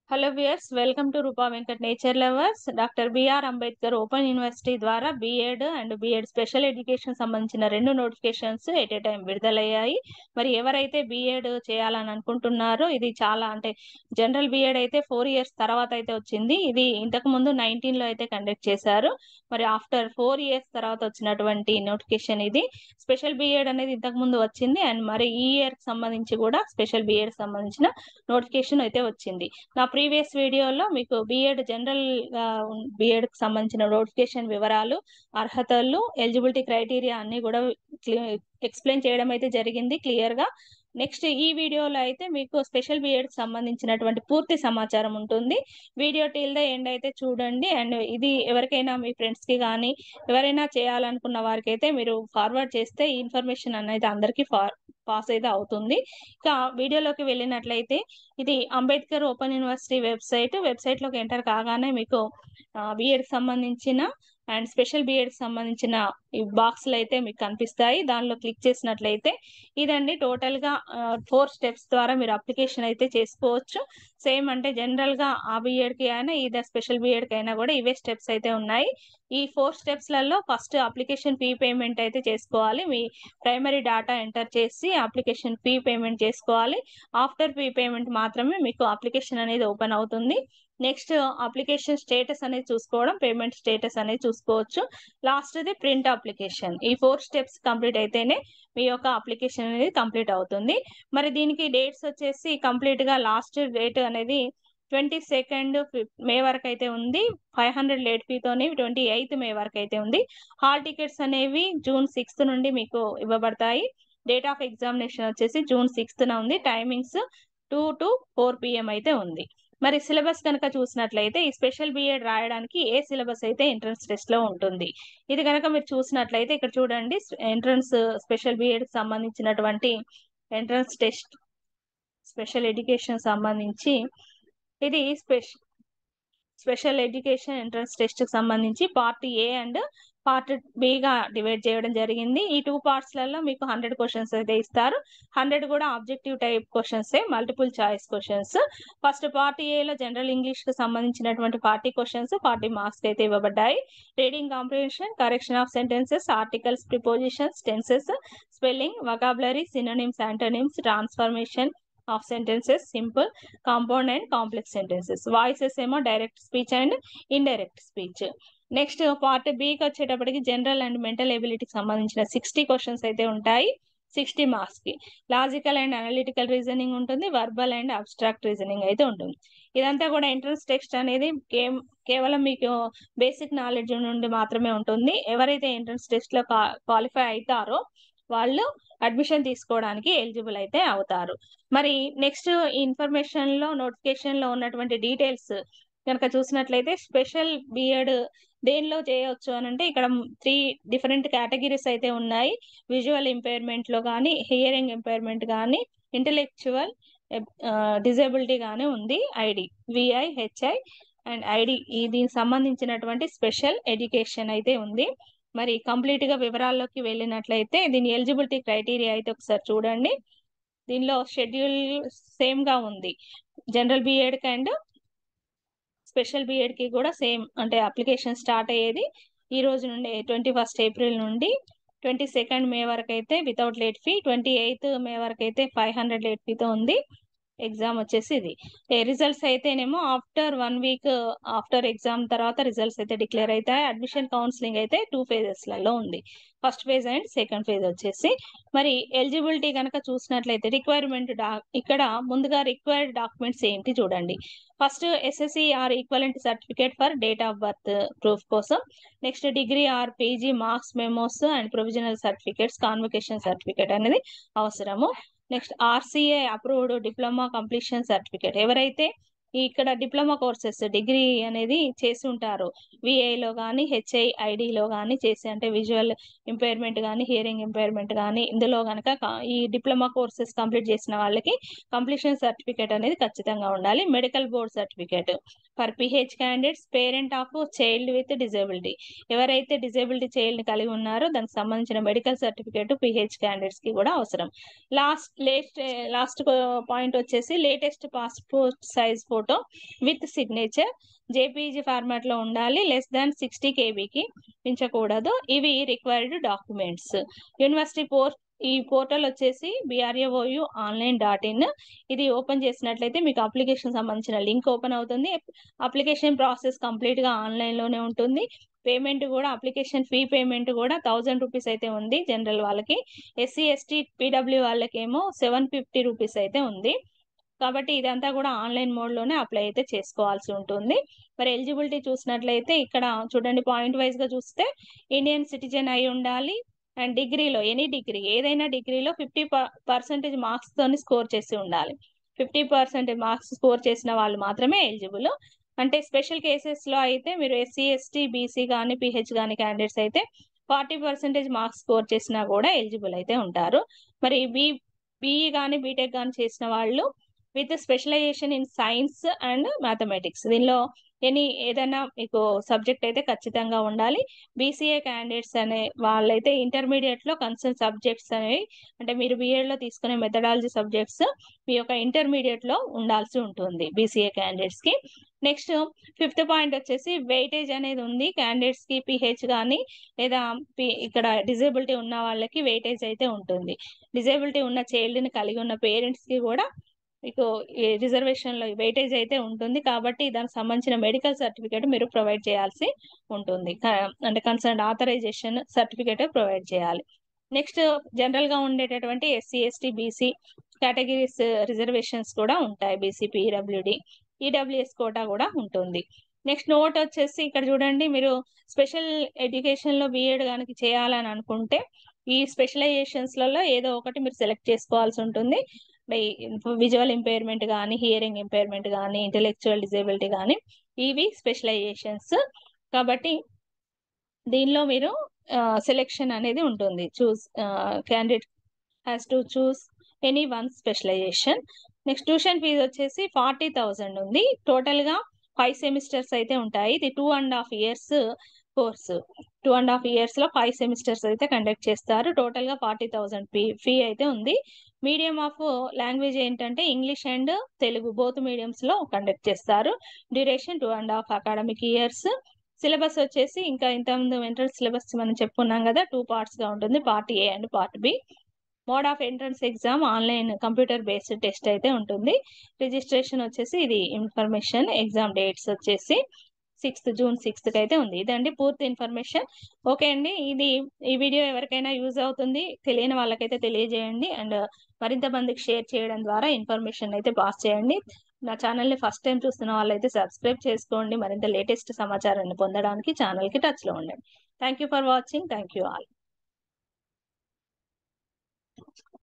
hello viewers welcome to Roopa Venkat nature lovers doctor B R Ambedkar open university ద్వారా B Ed and B Ed special education సంబంధించిన రెండు notifications at a time విడుదలయ్యాయి మరి ఎవరైతే BEd చేయాలని అనుకుంటున్నారో ఇది చాలా అంటే జనరల్ బీఎడ్ అయితే ఫోర్ ఇయర్స్ తర్వాత అయితే వచ్చింది ఇది ఇంతకు ముందు నైన్టీన్ లో అయితే కండక్ట్ చేశారు మరి ఆఫ్టర్ ఫోర్ ఇయర్స్ తర్వాత వచ్చినటువంటి నోటిఫికేషన్ ఇది స్పెషల్ బీఎడ్ అనేది ఇంతకు ముందు వచ్చింది అండ్ మరి ఈ ఇయర్ కి సంబంధించి కూడా స్పెషల్ బీఎడ్ సంబంధించిన నోటిఫికేషన్ అయితే వచ్చింది నా ప్రీవియస్ వీడియోలో మీకు బిఎడ్ జనరల్ బిఎడ్ కి సంబంధించిన నోటిఫికేషన్ వివరాలు అర్హతలు ఎలిజిబిలిటీ క్రైటీరియా అన్ని కూడా ఎక్స్ప్లెయిన్ చేయడం అయితే జరిగింది క్లియర్ గా నెక్స్ట్ ఈ వీడియోలో అయితే మీకు స్పెషల్ బిఎడ్ కి సంబంధించినటువంటి పూర్తి సమాచారం ఉంటుంది వీడియో టిల్ ద ఎండ్ అయితే చూడండి అండ్ ఇది ఎవరికైనా మీ ఫ్రెండ్స్ కి కానీ ఎవరైనా చేయాలనుకున్న వారికి అయితే మీరు ఫార్వర్డ్ చేస్తే ఈ ఇన్ఫర్మేషన్ అనేది అందరికీ ఫార్ పాస్ అయితే అవుతుంది ఇక వీడియోలోకి వెళ్ళినట్లయితే ఇది Ambedkar open university website website లోకి ఎంటర్ కాగానే మీకు బిఎడ్ సంబంధించిన అండ్ స్పెషల్ బిఎడ్ సంబంధించిన ఈ బాక్స్లు అయితే మీకు కనిపిస్తాయి దానిలో క్లిక్ చేసినట్లయితే ఇదండి టోటల్ గా ఫోర్ స్టెప్స్ ద్వారా మీరు అప్లికేషన్ అయితే చేసుకోవచ్చు సేమ్ అంటే జనరల్ గా ఆ బిఎడ్ కి అయినా ఇదే స్పెషల్ బిఎడ్ కి అయినా కూడా ఇవే స్టెప్స్ అయితే ఉన్నాయి ఈ ఫోర్ స్టెప్స్ లలో ఫస్ట్ అప్లికేషన్ ఫీ పేమెంట్ అయితే చేసుకోవాలి మీ ప్రైమరీ డేటా ఎంటర్ చేసి అప్లికేషన్ ఫీ పేమెంట్ చేసుకోవాలి ఆఫ్టర్ ఫీ పేమెంట్ మాత్రమే మీకు అప్లికేషన్ అనేది ఓపెన్ అవుతుంది నెక్స్ట్ అప్లికేషన్ స్టేటస్ అనేది చూసుకోవడం పేమెంట్ స్టేటస్ అనేది చూసుకోవచ్చు లాస్ట్ ది ప్రింట్ అప్లికేషన్ ఈ ఫోర్ స్టెప్స్ కంప్లీట్ అయితేనే మీ యొక్క అప్లికేషన్ అనేది కంప్లీట్ అవుతుంది మరి దీనికి డేట్స్ వచ్చేసి కంప్లీట్ గా లాస్ట్ డేట్ అనేది ట్వంటీ సెకండ్ మే వరకు అయితే ఉంది ఫైవ్ హండ్రెడ్ లేట్ ఫీతోని ట్వంటీ ఎయిత్ మే వరకు అయితే ఉంది హాల్ టికెట్స్ అనేవి జూన్ సిక్స్త్ నుండి మీకు ఇవ్వబడతాయి డేట్ ఆఫ్ ఎగ్జామినేషన్ వచ్చేసి జూన్ సిక్స్త్ ఉంది timings two to four PM అయితే ఉంది మరి సిలబస్ కనుక చూసినట్లయితే ఈ స్పెషల్ బిఎడ్ రాయడానికి ఏ సిలబస్ అయితే ఎంట్రన్స్ టెస్ట్ లో ఉంటుంది ఇది కనుక మీరు చూసినట్లయితే ఇక్కడ చూడండి ఎంట్రన్స్ స్పెషల్ బిఎడ్ సంబంధించినటువంటి ఎంట్రన్స్ టెస్ట్ స్పెషల్ ఎడ్యుకేషన్ సంబంధించి ఇది special special education entrance test కి సంబంధించి పార్ట్ ఏ అండ్ పార్ట్ బిగా డివైడ్ చేయడం జరిగింది ఈ టూ పార్ట్స్ లలో మీకు హండ్రెడ్ క్వశ్చన్స్ అయితే ఇస్తారు హండ్రెడ్ కూడా objective type questions multiple choice questions first part ఏలో జనరల్ ఇంగ్లీష్ కి సంబంధించినటువంటి ఫార్టీ క్వశ్చన్స్ ఫార్టీ మార్క్స్ అయితే ఇవ్వబడ్డాయి reading comprehension correction of sentences articles prepositions tenses spelling vocabulary synonyms antonyms transformation of sentences simple compound and complex sentences voices ఏమో direct speech and indirect speech next part బికి వచ్చేటప్పటికి general and mental ఎబిలిటీకి సంబంధించిన sixty questions అయితే ఉంటాయి sixty marks కి logical and analytical reasoning ఉంటుంది verbal and abstract reasoning అయితే ఉంటుంది ఇదంతా కూడా ఎంట్రన్స్ టెక్స్ట్ అనేది కేవలం మీకు బేసిక్ నాలెడ్జ్ నుండి మాత్రమే ఉంటుంది ఎవరైతే ఎంట్రన్స్ టెస్ట్ లో క్వాలిఫై అవుతారో వాళ్ళు అడ్మిషన్ తీసుకోవడానికి ఎలిజిబుల్ అయితే అవుతారు మరి నెక్స్ట్ ఇన్ఫర్మేషన్ లో నోటిఫికేషన్ లో ఉన్నటువంటి డీటెయిల్స్ కనుక చూసినట్లయితే స్పెషల్ బిఎడ్ దేనిలో చేయవచ్చు అని అంటే ఇక్కడ త్రీ డిఫరెంట్ కేటగిరీస్ అయితే ఉన్నాయి విజువల్ ఇంపైర్మెంట్ లో కానీ హియరింగ్ ఇంపైర్మెంట్ కానీ ఇంటలెక్చువల్ డిజేబిలిటీ గానీ ఉంది ID VI HI and ID దీనికి సంబంధించినటువంటి స్పెషల్ ఎడ్యుకేషన్ అయితే ఉంది మరి కంప్లీట్ గా వివరాల్లోకి వెళ్ళినట్లయితే దీని ఎలిజిబిలిటీ క్రైటీరియా అయితే ఒకసారి చూడండి దీనిలో షెడ్యూల్ సేమ్ గా ఉంది general B Ed and special B Ed కి కూడా సేమ్ అంటే అప్లికేషన్ స్టార్ట్ అయ్యేది ఈ రోజు నుండి ట్వంటీ ఫస్ట్ ఏప్రిల్ నుండి ట్వంటీ సెకండ్ మే వరకు అయితే without late fee twenty eighth May వరకు అయితే ఫైవ్ హండ్రెడ్ లేట్ ఫీతో ఉంది ఎగ్జామ్ వచ్చేసి ఇది రిజల్ట్స్ అయితేనేమో after one week after exam తర్వాత రిజల్ట్స్ అయితే డిక్లేర్ అవుతాయి అడ్మిషన్ కౌన్సిలింగ్ అయితే టూ ఫేజెస్లలో ఉంది first phase and second phase వచ్చేసి మరి ఎలిజిబిలిటీ కనుక చూసినట్లయితే రిక్వైర్మెంట్ ఇక్కడ ముందుగా రిక్వైర్డ్ డాక్యుమెంట్స్ ఏంటి చూడండి first SSC or equivalent certificate for date of birth proof కోసం next degree or PG marks memos and provisional certificates convocation certificate అనేది అవసరము next RCA approved diploma completion certificate ఎవరైతే ఇక్కడ డిప్లొమా కోర్సెస్ డిగ్రీ అనేది చేసి ఉంటారు విఐలో కానీ హెచ్ఐ ఐడిలో కానీ చేసి అంటే విజువల్ ఇంపైర్మెంట్ కానీ హియరింగ్ ఇంపైర్మెంట్ కానీ ఇందులో కనుక ఈ డిప్లొమా కోర్సెస్ కంప్లీట్ చేసిన వాళ్ళకి కంప్లీషన్ సర్టిఫికేట్ అనేది ఖచ్చితంగా ఉండాలి medical board certificate for PH candidates parent of child with disability ఎవరైతే డిజేబిలిటీ చైల్డ్ కలిగి ఉన్నారో దానికి సంబంధించిన మెడికల్ సర్టిఫికేట్ పిహెచ్ క్యాండిడేట్స్ కి కూడా అవసరం లాస్ట్ లేట్ లాస్ట్ పాయింట్ వచ్చేసి latest passport size photo photo with signature JPG format లో ఉండాలి లెస్ దాన్ సిక్స్టీ కేబీకి మించకూడదు ఇవి రిక్వైర్డ్ డాక్యుమెంట్స్ యూనివర్సిటీ పోర్ ఈ పోర్టల్ వచ్చేసి బిఆర్ఏఓయు ఆన్లైన్ డాట్ ఇన్ ఇది ఓపెన్ చేసినట్లయితే మీకు అప్లికేషన్ సంబంధించిన లింక్ ఓపెన్ అవుతుంది అప్లికేషన్ ప్రాసెస్ కంప్లీట్ గా ఆన్లైన్ లోనే ఉంటుంది పేమెంట్ కూడా అప్లికేషన్ ఫీ పేమెంట్ కూడా థౌజండ్ రూపీస్ అయితే ఉంది జనరల్ వాళ్ళకి ఎస్సీ ఎస్టీ పీడబ్ల్యూ వాళ్ళకేమో సెవెన్ ఫిఫ్టీ రూపీస్ అయితే ఉంది కాబట్టి ఇదంతా కూడా ఆన్లైన్ మోడ్ లోనే అప్లై అయితే చేసుకోవాల్సి ఉంటుంది మరి ఎలిజిబిలిటీ చూసినట్లయితే ఇక్కడ చూడండి పాయింట్ వైజ్ గా చూస్తే ఇండియన్ సిటిజన్ అయి ఉండాలి అండ్ డిగ్రీలో ఎనీ డిగ్రీ ఏదైనా డిగ్రీలో ఫిఫ్టీ పర్సెంటేజ్ మార్క్స్ తోని స్కోర్ చేసి ఉండాలి ఫిఫ్టీ పర్సెంటేజ్ మార్క్స్ స్కోర్ చేసిన వాళ్ళు మాత్రమే ఎలిజిబుల్ అంటే స్పెషల్ కేసెస్ లో అయితే మీరు ఎస్సీ ఎస్టీ బీసీ కానీ పిహెచ్ కానీ క్యాండిడేట్స్ అయితే ఫార్టీ పర్సెంటేజ్ మార్క్స్ స్కోర్ చేసినా కూడా ఎలిజిబుల్ అయితే ఉంటారు మరి బి బీఈ కానీ బీటెక్ కానీ చేసిన వాళ్ళు with specialization in science and mathematics దీనిలో ఎనీ ఏదైనా మీకు సబ్జెక్ట్ అయితే ఖచ్చితంగా ఉండాలి బీసీఏ క్యాండిడేట్స్ అనే వాళ్ళైతే ఇంటర్మీడియట్ లో కన్సర్న్ సబ్జెక్ట్స్ అనేవి అంటే మీరు బిఎడ్ లో తీసుకునే మెథడాలజీ సబ్జెక్ట్స్ మీ యొక్క ఇంటర్మీడియట్ లో ఉండాల్సి ఉంటుంది బీసీఏ క్యాండిడేట్స్ కి నెక్స్ట్ ఫిఫ్త్ పాయింట్ వచ్చేసి వెయిటేజ్ అనేది ఉంది క్యాండిడేట్స్ కి పిహెచ్ కానీ లేదా ఇక్కడ డిజేబిలిటీ ఉన్న వాళ్ళకి వెయిటేజ్ అయితే ఉంటుంది డిజేబిలిటీ ఉన్న చైల్డ్ ని కలిగి ఉన్న పేరెంట్స్ కి కూడా మీకు రిజర్వేషన్ లో వెయిటేజ్ అయితే ఉంటుంది కాబట్టి దానికి సంబంధించిన మెడికల్ సర్టిఫికేట్ మీరు ప్రొవైడ్ చేయాల్సి ఉంటుంది అంటే కన్సర్న్ ఆథరైజేషన్ సర్టిఫికేట్ ప్రొవైడ్ చేయాలి నెక్స్ట్ జనరల్ గా ఉండేటటువంటి SC ST BC categories reservations కూడా ఉంటాయి బీసీ పీడబ్ల్యూడి ఈడబ్ల్యూఎస్ కోటా కూడా ఉంటుంది నెక్స్ట్ నోట్ వచ్చేసి ఇక్కడ చూడండి మీరు స్పెషల్ ఎడ్యుకేషన్ లో బిఎడ్ కనుక చేయాలని అనుకుంటే ఈ స్పెషలైజేషన్స్ లలో ఏదో ఒకటి మీరు సెలెక్ట్ చేసుకోవాల్సి ఉంటుంది విజువల్ ఇంపైర్మెంట్ కానీ హియరింగ్ ఇంపైర్మెంట్ కానీ ఇంటెలెక్చువల్ డిజేబిలిటీ కానీ ఇవి స్పెషలైజేషన్స్ కాబట్టి దీనిలో మీరు సెలెక్షన్ అనేది ఉంటుంది choose candidate has to choose any one specialization next tuition fee వచ్చేసి ఫార్టీ థౌజండ్ ఉంది టోటల్ గా ఫైవ్ సెమిస్టర్స్ అయితే ఉంటాయి ఇది two and half years course two and half years లో ఫైవ్ సెమిస్టర్స్ అయితే కండక్ట్ చేస్తారు టోటల్ గా ఫార్టీ థౌసండ్ ఫీ ఫీ అయితే ఉంది మీడియం ఆఫ్ లాంగ్వేజ్ ఏంటంటే English and Telugu both mediums లో కండక్ట్ చేస్తారు duration two and half academic years syllabus వచ్చేసి ఇంకా ఇంతకుముందు ఎంట్రన్స్ సిలబస్ మనం చెప్పుకున్నాం కదా టూ పార్ట్స్ గా ఉంటుంది part A and part B mode of entrance exam online computer based test అయితే ఉంటుంది రిజిస్ట్రేషన్ వచ్చేసి ఇది ఇన్ఫర్మేషన్ ఎగ్జామ్ డేట్స్ వచ్చేసి సిక్స్త్ జూన్ సిక్స్త్ కి అయితే ఉంది ఇదండి పూర్తి ఇన్ఫర్మేషన్ ఓకే అండి ఇది ఈ వీడియో ఎవరికైనా యూజ్ అవుతుంది తెలియని వాళ్ళకైతే తెలియజేయండి అండ్ మరింత మందికి షేర్ చేయడం ద్వారా ఇన్ఫర్మేషన్ అయితే పాస్ చేయండి నా ఛానల్ని ఫస్ట్ టైం చూస్తున్న వాళ్ళైతే సబ్స్క్రైబ్ చేసుకోండి మరింత లేటెస్ట్ సమాచారాన్ని పొందడానికి ఛానల్కి టచ్లో ఉండండి thank you for watching thank you all